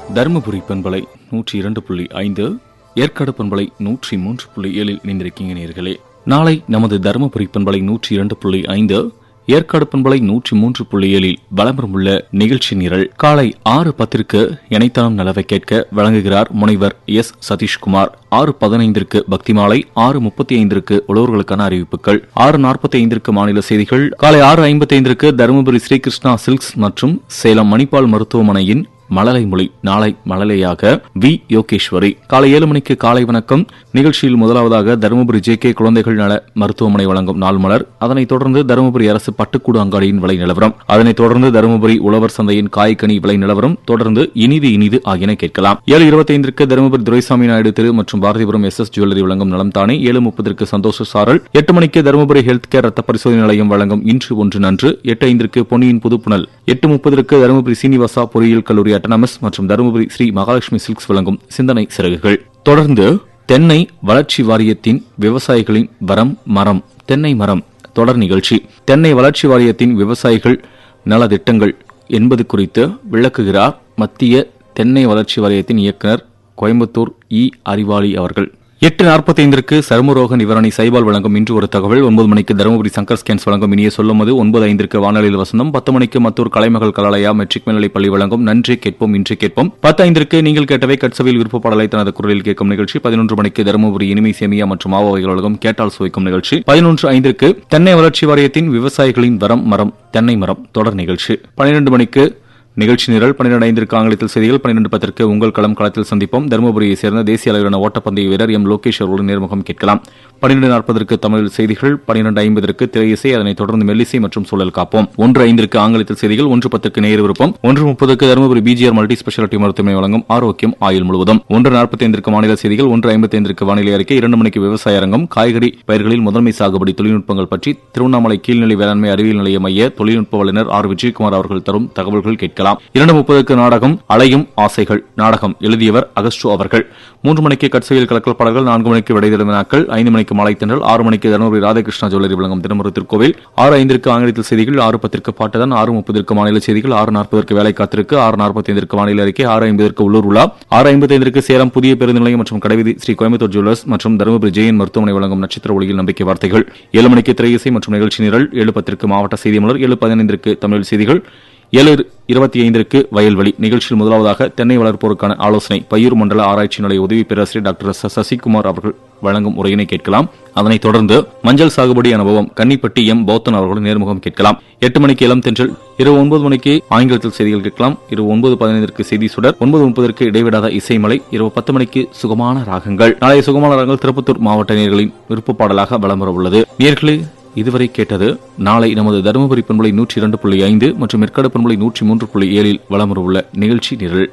தருமபுரி பண்பலை நூற்றி இரண்டு புள்ளி ஐந்து ஏற்காடு பண்பலை நூற்றி மூன்று புள்ளி ஏழில் இணைந்திருக்கீங்க நேர்களே நாளை நமது தருமபுரி பண்பலை நூற்றி இரண்டு புள்ளி ஐந்து ஏற்காடு பண்பலை நூற்றி மூன்று புள்ளி ஏழில் வளம்பரம் உள்ள நிகழ்ச்சி நிரல் காலை ஆறு பத்திற்கு இணைத்தானம் நலவை கேட்க வழங்குகிறார் முனைவர் எஸ் சதீஷ்குமார் ஆறு பதினைந்திற்கு பக்திமாலை ஆறு முப்பத்தி ஐந்திற்கு உழவர்களுக்கான அறிவிப்புகள் ஆறு நாற்பத்தி ஐந்திற்கு மாநில செய்திகள் காலை ஆறு ஐம்பத்தி ஐந்திற்கு தருமபுரி ஸ்ரீகிருஷ்ணா சில்க்ஸ் மற்றும் சேலம் மணிப்பால் மருத்துவமனையின் மழலை மொழி நாளை மழலையாக வி யோகேஸ்வரி காலை ஏழு மணிக்கு காலை வணக்கம் நிகழ்ச்சியில் முதலாவதாக தருமபுரி ஜே கே குழந்தைகள் நல மருத்துவமனை வழங்கும் நாள் மலர் அதனைத் தொடர்ந்து தருமபுரி அரசு பட்டுக்கூடு அங்காடியின் விலை நிலவரம் அதனைத் தொடர்ந்து தருமபுரி உழவர் சந்தையின் காய்கனி விலை நிலவரம் தொடர்ந்து இனிது இனிது ஆகியன கேட்கலாம் ஏழு இருபத்தைந்திற்கு தருமபுரி துரைசாமி நாயுடு திரு மற்றும் பாரதிபுரம் எஸ் எஸ் ஜுவல்லரி வழங்கும் நலம் தானே ஏழு முப்பதற்கு சந்தோஷ சாரல் எட்டு மணிக்கு தருமபுரி ஹெல்த் கேர் ரத்த பரிசோதனை நிலையம் வழங்கும் இன்று ஒன்று நன்று எட்டு ஐந்திற்கு பொன்னியின் புதுப்புணல் எட்டு முப்பதற்கு தருமபுரி சீனிவாசா பொறியியல் கல்லூரி அட்டனமஸ் மற்றும் தருமபுரி ஸ்ரீ மகாலட்சுமி சில்க்ஸ் வழங்கும் சிந்தனை சிறகுகள் தொடர்ந்து தென்னை வளர்ச்சி வாரியத்தின் விவசாயிகளின் வரம் மரம் தென்னை மரம் தொடர் நிகழ்ச்சி தென்னை வளர்ச்சி வாரியத்தின் விவசாயிகள் நலத்திட்டங்கள் என்பது குறித்து விளக்குகிறார் மத்திய தென்னை வளர்ச்சி வாரியத்தின் இயக்குனர் கோயம்புத்தூர் இ அறிவாளி அவர்கள் எட்டு நாற்பத்தைந்திற்கு சருமரோக நிவாரணி சைபால் வழங்கும் இன்று ஒரு தகவல் ஒன்பது மணிக்கு தருமபுரி சங்கர் ஸ்கேன்ஸ் வழங்கும் இனிய சொல்லும்போது ஒன்பது ஐந்திற்கு வானொலியில் வசந்தம் பத்து மணிக்கு மத்தூர் கலைமகள் கலாலயா மெட்ரிக் மேல்நிலைப் பள்ளி வழங்கும் நன்றி கேட்போம் இன்று கேட்போம் பத்து ஐந்திற்கு நீங்கள் கேட்டவை கட்சவில் விருப்பப்பாடலை தனது குரலில் கேட்கும் நிகழ்ச்சி பதினொன்று மணிக்கு தருமபுரி இனிமை சேமியா மற்றும் மாவோவைகள் வழங்கும் கேட்டால் சுவைக்கும் நிகழ்ச்சி பதினொன்று ஐந்திற்கு தென்னை வளர்ச்சி வாரியத்தின் விவசாயிகளின் வரம் மரம் தென்னை மரம் தொடர் நிகழ்ச்சி பன்னிரண்டு மணிக்கு நிகழ்ச்சி நிரல் பன்னிரண்டு ஐந்திற்கு ஆங்கிலத்தில் செய்திகள் பன்னிரண்டு பத்திற்கு உங்கள் களம் களத்தில் சந்திப்போம் தருமபுரியை சேர்ந்த தேசிய அளவிலான ஓட்டப்பந்தய வீரர் எம் லோகேஷ் அவர்களுடன் நேர்முகம் கேட்கலாம் பன்னிரண்டு நாற்பதற்கு தமிழ் செய்திகள் பன்னிரண்டு ஐம்பதற்கு திரையிசை அதனைத் தொடர்ந்து மெல்லிசை மற்றும் சூழல் காப்போம் ஒன்று ஐந்திற்கு ஆங்கிலத்தில் செய்திகள் ஒன்று பத்திற்கு நேர் விருப்பம் ஒன்று முப்பதுக்கு தருமபுரி பிஜிஆர் மல்டி ஸ்பெஷாலிட்டி மருத்துவமனை வழங்கும் ஆரோக்கியம் ஆயுள் முழுவதும் ஒன்று நாற்பத்தி ஐந்திற்கு மாநில செய்திகள் ஒன்று ஐம்பத்தி ஐந்திற்கு வானிலை அறிக்கை இரண்டு மணிக்கு விவசாய அரங்கம் காய்கறி பயிர்களில் முதன்மை சாகுபடி தொழில்நுட்பங்கள் பற்றி திருவண்ணாமலை கீழ்நிலை வேளாண்மை அறிவியல் நிலைய மைய தொழில்நுட்ப வல்லுநர் ஆர் விஜயகுமார் அவர்கள் தரும் தகவல்கள் கேட்கலாம் இரண்டு முப்பதுக்கு நாடகம் அலையும் ஆசைகள் நாடகம் எழுதியவர் அகஸ்டு அவர்கள் மூன்று மணிக்கு கட்சியில் கலக்கல் பாடல்கள் நான்கு மணிக்கு விடைதெழும் வினாக்கள் ஐந்து மணிக்கு மாலை தென்றல் ஆறு மணிக்கு தருமபுரி ராதாகிருஷ்ணா ஜுவல்லரி வழங்கும் தினமொரு திருக்கோவில் ஆறு ஐந்திற்கு ஆங்கிலத்தில் செய்திகள் ஆறு பத்திற்கு பாட்டுதான் ஆறு முப்பதற்கு மாநில செய்திகள் ஆறு நாற்பதற்கு வேலை காத்திருக்கு ஆறு நாற்பத்தி ஐந்திற்கு வானிலை அறிக்கை ஆறு ஐம்பதற்கு உள்ளூர் உலா ஆறு ஐம்பத்தி ஐந்திற்கு சேலம் புதிய பேருந்து நிலையம் மற்றும் கடைவீதி ஸ்ரீ கோயம்புத்தூர் ஜுவல்லர்ஸ் மற்றும் தருமபுரி ஜெயின் மருத்துவமனை வழங்கும் நட்சத்திர ஒளியில் நம்பிக்கை வார்த்தைகள் ஏழு மணிக்கு திரையிசை மற்றும் நிகழ்ச்சி நிரல் ஏழு பத்திற்கு மாவட்ட செய்தி மலர் ஏழு பதினைந்திற்கு தமிழ் செய்திகள் ஏழு இருபத்தி ஐந்திற்கு வயல்வெளி நிகழ்ச்சியில் முதலாவதாக தென்னை வளர்ப்போருக்கான ஆலோசனை பயிர் மண்டல ஆராய்ச்சி நிலைய உதவி பேராசிரியர் டாக்டர் எஸ். சசிகுமார் அவர்கள் வழங்கும் உரையினை கேட்கலாம் அதனைத் தொடர்ந்து மஞ்சள் சாகுபடி அனுபவம் கன்னிப்பட்டி எம் பௌத்தன் அவர்களுடன் நேர்முகம் கேட்கலாம் எட்டு மணிக்கு இளம் தென்றல் இரவு ஒன்பது மணிக்கு ஆங்கிலத்தில் செய்திகள் கேட்கலாம் இரவு ஒன்பது பதினைந்திற்கு செய்தி சுடர் ஒன்பது முப்பதற்கு இடைவிடாத இசைமலை இரவு பத்து மணிக்கு சுகமான ராகங்கள் நாளைய சுகமான ராகங்கள் திருப்பத்தூர் மாவட்ட நேர்களின் விருப்ப பாடலாக வலம் வர உள்ளது நேர்களே இதுவரை கேட்டது நாளை நமது தருமபுரி பண்பலை நூற்றி இரண்டு புள்ளி ஐந்து மற்றும் மெற்காடு பண்பலை நூற்றி மூன்று புள்ளி ஏழில் வளமுற உள்ள நிகழ்ச்சி நிரல்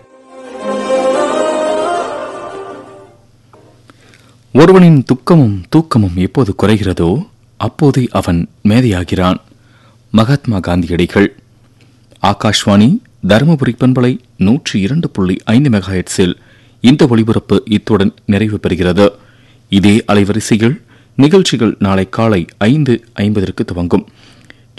ஒருவனின் துக்கமும் தூக்கமும் எப்போது குறைகிறதோ அப்போதே அவன் மேதையாகிறான் மகாத்மா காந்தியடிகள் ஆகாஷ்வாணி தருமபுரி பண்பலை நூற்றி இரண்டு புள்ளி ஐந்து மெகாஹெட்ஸில் இந்த ஒளிபரப்பு இத்துடன் நிறைவு பெறுகிறது இதே அலைவரிசையில் நிகழ்ச்சிகள் நாளை காலை ஐந்து ஐம்பதற்கு துவங்கும்